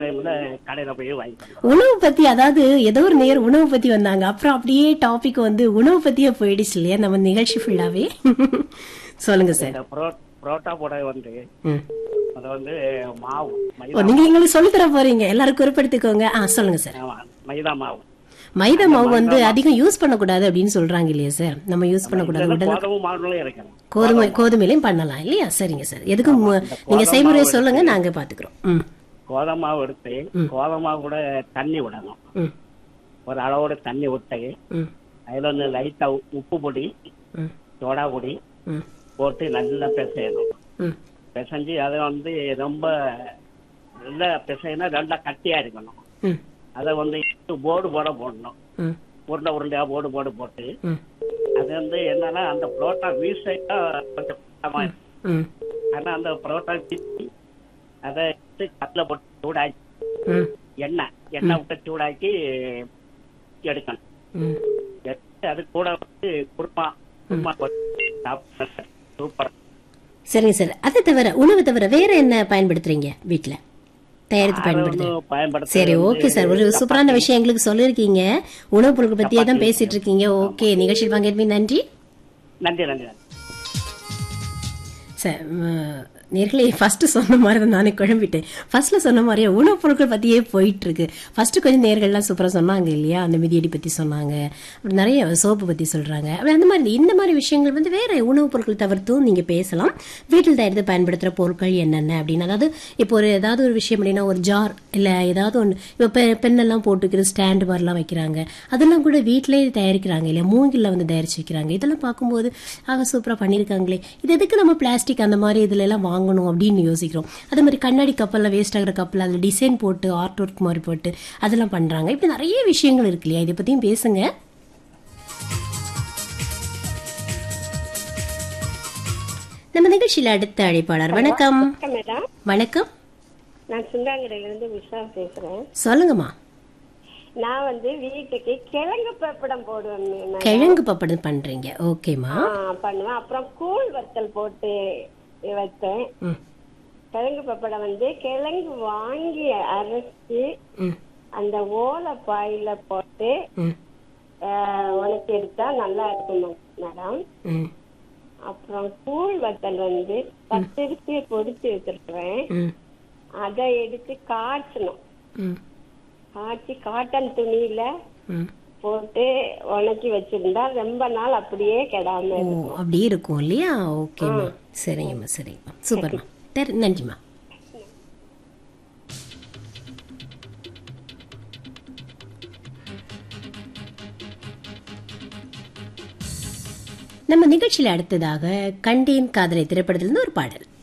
டைம்ல கடையில போய் வாங்கிக்கணும் உணவு பத்தி அதாவது ஏதோ ஒரு நேர் உணவு பத்தி வந்தாங்க அப்புறம் அப்படியே டாபிக் வந்து உணவு பத்தியே போயிடுச்சு இல்லையா நம்ம நிகழ்ச்சி ஃபுல்லாவே சொல்லுங்க சார் இந்த புரோ புரோட்டா போட வந்து ம். அது வந்து மாவு ஓ, மைதா நீங்க எங்களுக்கு சொல்லி தர போறீங்க எல்லாரும் குறிப்பெடுத்துக்கோங்க ஆ சொல்லுங்க சார் ஆமா, மைதா மாவு மைதா மாவு வந்து அதிகம் யூஸ் பண்ணக்கூடாது அப்படின்னு சொல்றாங்க இல்லையா சார் நம்ம யூஸ் பண்ணக்கூடாது இல்லைன்னா உடல் கோதுமை மாவுலையும் இருக்கணும் கோதுமை கோதுமையிலையும் பண்ணலாம் இல்லையா சரிங்க சார் எதுக்கும் மு- நீங்க செய்முறை சொல்லுங்க நாங்க பாத்துக்கிறோம் ம் கோதுமை மாவு எடுத்து கோதுமை மாவு கூட தண்ணி விடணும் ம் ஒரு அளவோட தண்ணி விட்டு ம் அதுல வந்து லைட்டா உப்பு பொடி ம் சோடா பொடி ம் போட்டு நல்லா பிசையணும் ம் பிசைஞ்சு அதை வந்து ரொம்ப நல்லா பிசைனா நல்லா கட்டியா இருக்கணும் ம் அதை வந்து போர்டு போட போடணும் ம் உருண்டை உருண்டையா போர்டு போர்டு போட்டு ம் அது வந்து என்னன்னா அந்த புரோட்டா வீஸ் ஆயிட்டா கொஞ்சம் கஷ்டமா இருக்கும். ம் ஆனா அந்த புரோட்டா பிச்சு அதை எடுத்து கட்டில போட்டு சூடாக்கி ம் எண்ணெய் எண்ணெய் விட்டு சூடாக்கி எடுக்கணும் ம் எடுத்து அது கூட வந்து குருமா குருமா போட்டு சாப்பிட்டா சூப்பர் சரிங்க சார் அதை தவிர உணவு தவிர வேற என்ன பயன்படுத்துறீங்க வீட்ல தயாரித்து பயன்படுத்துறீங்க பயன்படுத்த சரி ஓகே சார் ஒரு சூப்பரான விஷயம் எங்களுக்கு சொல்லியிருக்கீங்க உணவுப் பொருட்கள் பத்தியே தான் பேசிட்டு இருக்கீங்க ஓகே நிகழ்ச்சியில் பங்கேற்பி நன்றி நன்றி நன்றி நன்றி சார் நேர்களே ஃபர்ஸ்ட் சொன்ன மாதிரி தான் நானே குழம்பிட்டேன் ஃபர்ஸ்ட்ல சொன்ன மாதிரியே உணவுப் பொருட்கள் பத்தியே போயிட்டு இருக்கு ஃபர்ஸ்ட் கொஞ்சம் நேர்கள்லாம் சூப்பரா சொன்னாங்க இல்லையா அந்த மிதியடி பத்தி சொன்னாங்க அப்புறம் நிறைய சோப்பு பத்தி சொல்றாங்க அப்படி அந்த மாதிரி இந்த மாதிரி விஷயங்கள் வந்து வேற உணவுப் பொருட்கள் தவிர்த்தும் நீங்க பேசலாம் வீட்டில் தயாரித்து பயன்படுத்துற பொருட்கள் என்னென்ன அப்படின்னு அதாவது இப்போ ஒரு ஏதாவது ஒரு விஷயம் அப்படின்னா ஒரு ஜார் இல்ல ஏதாவது ஒன்று இப்போ பெ- பெண்ணெல்லாம் போட்டுக்கிற ஸ்டாண்ட் மாதிரிலாம் வைக்கிறாங்க அதெல்லாம் கூட வீட்டிலேயே தயாரிக்கிறாங்க இல்லையா மூங்கில்ல வந்து தயாரிச்சு வைக்கிறாங்க இதெல்லாம் பார்க்கும்போது ஆக சூப்பரா பண்ணியிருக்காங்களே இது எதுக்கு நம்ம பிளாஸ்டிக் அந்த மாதிரி இதுல எல்லாம் வாங்கணும் அப்படின்னு யோசிக்கிறோம் அதே மாதிரி கண்ணாடி கப்பல்ல வேஸ்ட் ஆகிற கப்பல் அதில் டிசைன் போட்டு ஆர்ட் ஒர்க் மாதிரி போட்டு அதெல்லாம் பண்றாங்க இப்படி நிறைய விஷயங்கள் இருக்கு இல்லையா இதை பத்தியும் பேசுங்க நம்ம நிகழ்ச்சியில அடுத்த அழைப்பாளர் வணக்கம் வணக்கம் மேடம் வணக்கம் நான் சுண்டாங்கடையில இருந்து உஷா பேசுறேன் சொல்லுங்கம்மா நான் வந்து வீட்டுக்கு கிழங்கு பப்படம் போடுவேன் மேம். கிழங்கு பப்படம் பண்றீங்க ஓகேம்மா ஆ, பண்ணுவேன் அப்புறம் கூழ் வத்தல் போட்டு வைப்பேன் ம் கிழங்கு பப்படம் வந்து கிழங்கு வாங்கி அரைச்சி ம் அந்த ஓலை பாயில போட்டு ம் ஆ, உனக்கு எடுத்தா நல்லா இருக்கும் மேடம் ம் அப்புறம் கூழ் வத்தல் வந்து பத்திரிக்கை பொடிச்சு வச்சிருக்கிறேன் ம் அதை எடுத்து காய்ச்சணும் ம் காய்ச்சி காட்டன் துணியில ம் போட்டு உணக்கி வச்சிருந்தா ரொம்ப நாள் அப்படியே கெடாம ஓ இருக்கும். அப்படி இருக்கும் இல்லையா ஓகேம்மா சரிங்கம்மா சரிங்கம்மா சூப்பர்மா தெரி நன்றிம்மா நம்ம நிகழ்ச்சியில அடுத்ததாக கண்டேன் காதலை திரைப்படத்திலிருந்து ஒரு பாடல்